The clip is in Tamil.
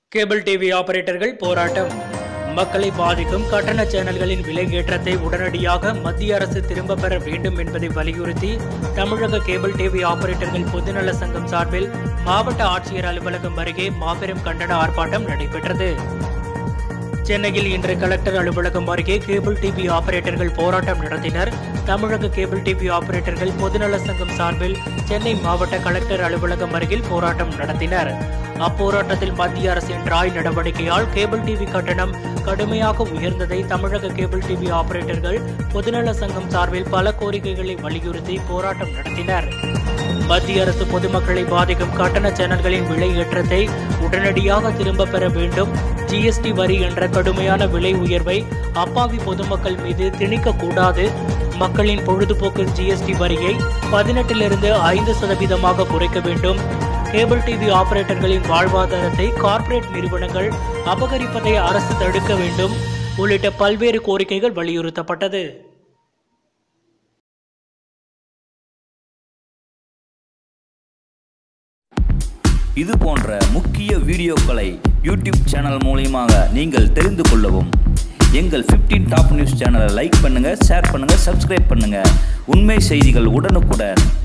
கேபிள் டிவி ஆபரேட்டர்கள் போராட்டம் மக்களை பாதிக்கும் கட்டண சேனல்களின் விலை ஏற்றத்தை உடனடியாக மத்திய அரசு திரும்ப பெற வேண்டும் என்பதை வலியுறுத்தி தமிழக கேபிள் டிவி ஆபரேட்டர்கள் பொதுநல சங்கம் சார்பில் மாவட்ட ஆட்சியர் அலுவலகம் அருகே மாபெரும் கண்டன ஆர்ப்பாட்டம் நடைபெற்றது சென்னையில் இன்று கலெக்டர் அலுவலகம் அருகே கேபிள் டிவி ஆபரேட்டர்கள் போராட்டம் நடத்தினர் தமிழக கேபிள் டிவி ஆபரேட்டர்கள் பொதுநல சங்கம் சார்பில் சென்னை மாவட்ட கலெக்டர் அலுவலகம் அருகில் போராட்டம் நடத்தினர் அப்போராட்டத்தில் மத்திய அரசின் டிராய் நடவடிக்கையால் கேபிள் டிவி கட்டணம் கடுமையாக உயர்ந்ததை தமிழக கேபிள் டிவி ஆபரேட்டர்கள் பொதுநல சங்கம் சார்பில் பல கோரிக்கைகளை வலியுறுத்தி போராட்டம் நடத்தினர் மத்திய அரசு பொதுமக்களை பாதிக்கும் கட்டண சேனல்களின் விலை ஏற்றத்தை உடனடியாக திரும்ப பெற வேண்டும் ஜிஎஸ்டி வரி என்ற கடுமையான விலை உயர்வை அப்பாவி பொதுமக்கள் மீது திணிக்க கூடாது மக்களின் பொழுதுபோக்கு ஜிஎஸ்டி வரியை பதினெட்டிலிருந்து ஐந்து சதவீதமாக குறைக்க வேண்டும் கேபிள் டிவி ஆபரேட்டர்களின் வாழ்வாதாரத்தை கார்ப்பரேட் நிறுவனங்கள் அபகரிப்பதை அரசு தடுக்க வேண்டும் உள்ளிட்ட பல்வேறு கோரிக்கைகள் வலியுறுத்தப்பட்டது இது போன்ற முக்கிய வீடியோக்களை யூடியூப் சேனல் மூலியமாக நீங்கள் தெரிந்து கொள்ளவும் எங்கள் 15 டாப் நியூஸ் சேனலை லைக் பண்ணுங்கள் ஷேர் பண்ணுங்கள் சப்ஸ்கிரைப் பண்ணுங்கள் உண்மை செய்திகள் உடனுக்குடன்